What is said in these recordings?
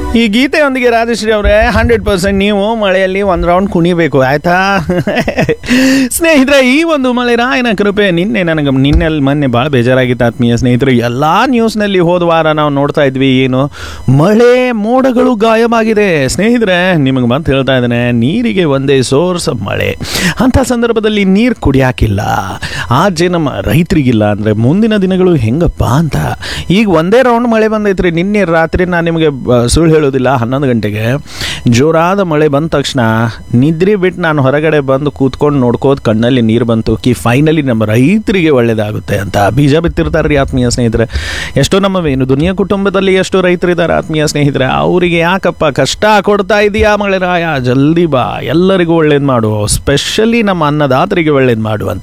ಈ ಗೀತೆಯೊಂದಿಗೆ ರಾಜಶ್ರೀ ಅವರೇ hundred percent ನೀವು ಮಳೆಯಲ್ಲಿ ಒಂದು ರೌಂಡ್ ಕುಣಿಬೇಕು ಆಯ್ತಾ ಸ್ನೇಹಿತರೆ ಈ ಒಂದು ಮಳೆ ರಾಯನ ಕೃಪೆ ನಿನ್ನೆ ನನಗೆ ನಿನ್ನೆಲ್ಲಿ ಮೊನ್ನೆ ಭಾಳ ಬೇಜಾರಾಗಿತ್ತು ಆತ್ಮೀಯ ಸ್ನೇಹಿತರು ಎಲ್ಲ ನ್ಯೂಸ್ನಲ್ಲಿ ಹೋದ ವಾರ ನಾವು ನೋಡ್ತಾ ಇದ್ವಿ ಏನು ಮಳೆ ಮೋಡಗಳು ಗಾಯವಾಗಿದೆ ಸ್ನೇಹಿತರೆ ನಿಮಗೆ ಮತ್ತೆ ಹೇಳ್ತಾ ಇದ್ದೇನೆ ನೀರಿಗೆ ಒಂದೇ ಸೋರ್ಸ್ ಮಳೆ ಅಂಥ ಸಂದರ್ಭದಲ್ಲಿ ನೀರು ಕುಡಿಯಾಕಿಲ್ಲ ಆಜೆ ನಮ್ಮ ರೈತರಿಗಿಲ್ಲ ಅಂದರೆ ಮುಂದಿನ ದಿನಗಳು ಹೆಂಗಪ್ಪ ಅಂತ ಈಗ ಒಂದೇ ರೌಂಡ್ ಮಳೆ ಬಂದೈತ್ರಿ ನಿನ್ನೆ ರಾತ್ರಿ ನಾನು ನಿಮಗೆ ಬ- ಸುಳ್ಳು ಹೇಳೋದಿಲ್ಲ ಹನ್ನೊಂದು ಗಂಟೆಗೆ ಜೋರಾದ ಮಳೆ ಬಂದ ತಕ್ಷಣ ನಿದ್ರೆ ಬಿಟ್ಟು ನಾನು ಹೊರಗಡೆ ಬಂದು ಕೂತ್ಕೊಂಡು ನೋಡ್ಕೋದು ಕಣ್ಣಲ್ಲಿ ನೀರು ಬಂತು ಕಿ ಫೈನಲಿ ನಮ್ಮ ರೈತರಿಗೆ ಒಳ್ಳೇದಾಗುತ್ತೆ ಅಂತ ಬೀಜ ಬಿತ್ತಿರ್ತಾರೆ ರೀ ಆತ್ಮೀಯ ಸ್ನೇಹಿತರೆ ಎಷ್ಟೋ ನಮ್ಮ ಏನು ದುನಿಯಾ ಕುಟುಂಬದಲ್ಲಿ ಎಷ್ಟೋ ರೈತರಿದ್ದಾರೆ ಆತ್ಮೀಯ ಸ್ನೇಹಿತರೆ ಅವರಿಗೆ ಯಾಕಪ್ಪ ಕಷ್ಟ ಕೊಡ್ತಾ ಇದೆಯಾ ಮಳೆ ರಾಯ ಜಲ್ದಿ ಬಾ ಎಲ್ಲರಿಗೂ ಒಳ್ಳೇದು ಮಾಡು ಸ್ಪೆಷಲಿ ನಮ್ಮ ಅನ್ನದಾತರಿಗೆ ಒಳ್ಳೇದು ಮಾಡು ಅಂತ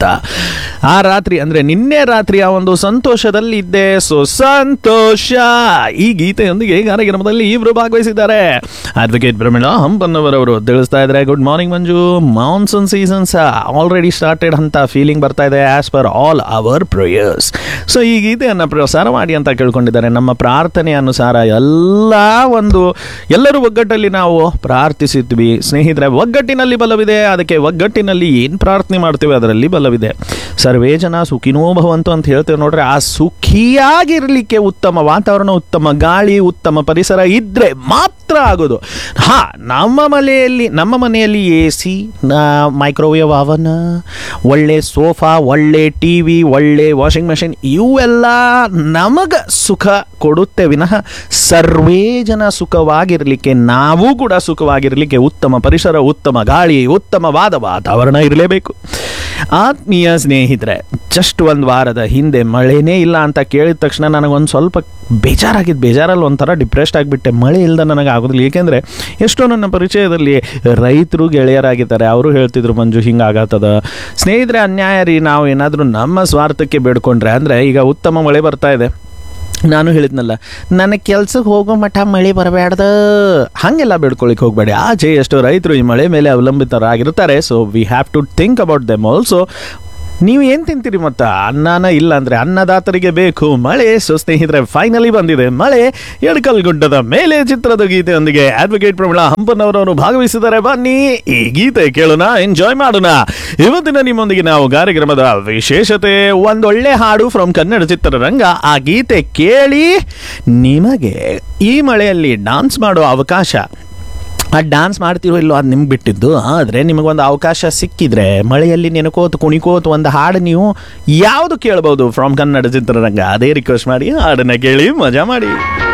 ಆ ರಾತ್ರಿ ಅಂದ್ರೆ ನಿನ್ನೆ ರಾತ್ರಿ ಆ ಒಂದು ಸಂತೋಷದಲ್ಲಿ ಇದ್ದೆ ಸೊ ಸಂತೋಷ ಈ ಗೀತೆಯೊಂದಿಗೆ ಕಾರ್ಯಕ್ರಮದಲ್ಲಿ ಇಬ್ರು ಭಾಗವಹಿಸಿದ್ದಾರೆ ಅಡ್ವೊಕೇಟ್ ಪ್ರಮೀಳಾ ಹಂಪನ್ನವರವರು ತಿಳಿಸ್ತಾ ಇದ್ದಾರೆ good morning Manju monsoon seasons already started ಅಂತ ಫೀಲಿಂಗ್ ಬರ್ತಾ ಇದೆ as per all our prayers so ಈ ಗೀತೆಯನ್ನು ಪ್ರಸಾರ ಮಾಡಿ ಅಂತ ಕೇಳ್ಕೊಂಡಿದ್ದಾರೆ ನಮ್ಮ ಪ್ರಾರ್ಥನೆ ಅನುಸಾರ ಎಲ್ಲ ಒಂದು ಎಲ್ಲರೂ ಒಗ್ಗಟ್ಟಲ್ಲಿ ನಾವು ಪ್ರಾರ್ಥಿಸಿದ್ವಿ ಸ್ನೇಹಿತರೆ ಒಗ್ಗಟ್ಟಿನಲ್ಲಿ ಬಲವಿದೆ ಅದಕ್ಕೆ ಒಗ್ಗಟ್ಟಿನಲ್ಲಿ ಏನು ಪ್ರಾರ್ಥನೆ ಮಾಡ್ತೇವೆ ಅದರಲ್ಲಿ ಬಲವಿದೆ ಸರ್ವೇ ಜನ ಸುಖಿನೋ ಭವಂತು ಅಂತ ಹೇಳ್ತೇವೆ ನೋಡ್ರೆ ಆ ಸುಖಿಯಾಗಿರ್ಲಿಕ್ಕೆ ಉತ್ತಮ ವಾತಾವರಣ ಉತ್ತಮ ಗಾಳಿ ಉತ್ತಮ ಪರಿಸರ ಇದ್ರೆ ಮಾತ್ರ ಆಗೋದು ಹಾ ನಮ್ಮ ಮನೆಯಲ್ಲಿ ನಮ್ಮ ಮನೆಯಲ್ಲಿ ಎ ಸಿ ಮೈಕ್ರೋವೇವ್ ಅವನ್ ಒಳ್ಳೆ ಸೋಫಾ ಒಳ್ಳೆ ಟಿ ವಿ ಒಳ್ಳೆ ವಾಷಿಂಗ್ ಮೆಷಿನ್ ಇವೆಲ್ಲ ನಮಗೆ ಸುಖ ಕೊಡುತ್ತೆ ವಿನಃ ಸರ್ವೇ ಜನ ಸುಖವಾಗಿರಲಿಕ್ಕೆ ನಾವು ಕೂಡ ಸುಖವಾಗಿರಲಿಕ್ಕೆ ಉತ್ತಮ ಪರಿಸರ ಉತ್ತಮ ಗಾಳಿ ಉತ್ತಮವಾದ ವಾತಾವರಣ ಇರಲೇಬೇಕು ಆತ್ಮೀಯ ಸ್ನೇಹಿತರೆ ಜಸ್ಟ್ ಒಂದು ವಾರದ ಹಿಂದೆ ಮಳೆನೇ ಇಲ್ಲ ಅಂತ ಕೇಳಿದ ತಕ್ಷಣ ನನಗೊಂದು ಸ್ವಲ್ಪ ಬೇಜಾರಾಗಿದ್ದು ಬೇಜಾರಲ್ಲಿ ಒಂಥರ ಡಿಪ್ರೆಸ್ಡ್ ಆಗಿಬಿಟ್ಟೆ ಮಳೆ ಇಲ್ಲದ ನನಗೆ ಆಗೋದಿಲ್ಲ ಏಕೆಂದರೆ ಎಷ್ಟೋ ನನ್ನ ಪರಿಚಯದಲ್ಲಿ ರೈತರು ಗೆಳೆಯರಾಗಿದ್ದಾರೆ ಅವರು ಹೇಳ್ತಿದ್ರು ಮಂಜು ಹಿಂಗಾಗತ್ತದ ಸ್ನೇಹಿತರೆ ಅನ್ಯಾಯ ರೀ ನಾವು ಏನಾದರೂ ನಮ್ಮ ಸ್ವಾರ್ಥಕ್ಕೆ ಬೇಡ್ಕೊಂಡ್ರೆ ಅಂದರೆ ಈಗ ಉತ್ತಮ ಮಳೆ ಬರ್ತಾ ಇದೆ ನಾನು ಹೇಳಿದ್ನಲ್ಲ ನನಗೆ ಕೆಲ್ಸಕ್ಕೆ ಹೋಗೋ ಮಠ ಮಳೆ ಬರಬೇಡ್ದ ಹಾಗೆಲ್ಲ ಬೇಡ್ಕೊಳಿಕ್ಕೆ ಹೋಗಬೇಡಿ ಆಚೆ ಎಷ್ಟೋ ರೈತರು ಈ ಮಳೆ ಮೇಲೆ ಅವಲಂಬಿತರಾಗಿರ್ತಾರೆ so we have to think about them also ನೀವು ಏನು ತಿಂತೀರಿ ಮತ್ತ ಅನ್ನನ ಇಲ್ಲ ಅಂದರೆ ಅನ್ನದಾತರಿಗೆ ಬೇಕು ಮಳೆ ಸೊ ಸ್ನೇಹಿತರೆ ಫೈನಲಿ ಬಂದಿದೆ ಮಳೆ ಎಡಕಲ್ಗುಡ್ಡದ ಮೇಲೆ ಚಿತ್ರದ ಗೀತೆಯೊಂದಿಗೆ ಅಡ್ವೊಕೇಟ್ ಪ್ರಮಿಳಾ ಹಂಪನವರವರು ಭಾಗವಹಿಸಿದ್ದಾರೆ ಬನ್ನಿ ಈ ಗೀತೆ ಕೇಳೋಣ ಎಂಜಾಯ್ ಮಾಡೋಣ ಇವತ್ತಿನ ನಿಮ್ಮೊಂದಿಗೆ ನಾವು ಕಾರ್ಯಕ್ರಮದ ವಿಶೇಷತೆ ಒಂದೊಳ್ಳೆ ಹಾಡು ಫ್ರಮ್ ಕನ್ನಡ ಚಿತ್ರರಂಗ ಆ ಗೀತೆ ಕೇಳಿ ನಿಮಗೆ ಈ ಮಳೆಯಲ್ಲಿ ಡಾನ್ಸ್ ಮಾಡೋ ಅವಕಾಶ ಆ ಡ್ಯಾನ್ಸ್ ಮಾಡ್ತಿರೋ ಇಲ್ಲೋ ಅದು ನಿಮ್ಗೆ ಬಿಟ್ಟಿದ್ದು ಆದರೆ ನಿಮಗೊಂದು ಅವಕಾಶ ಸಿಕ್ಕಿದ್ರೆ ಮಳೆಯಲ್ಲಿ ನೆನಕೋತು ಕುಣಿಕೋತು ಒಂದು ಹಾಡು ನೀವು ಯಾವುದು ಕೇಳ್ಬೋದು ಫ್ರಮ್ ಕನ್ನಡ ಚಿತ್ರರಂಗ ಅದೇ ರಿಕ್ವೆಸ್ಟ್ ಮಾಡಿ ಹಾಡನ್ನ ಕೇಳಿ ಮಜಾ ಮಾಡಿ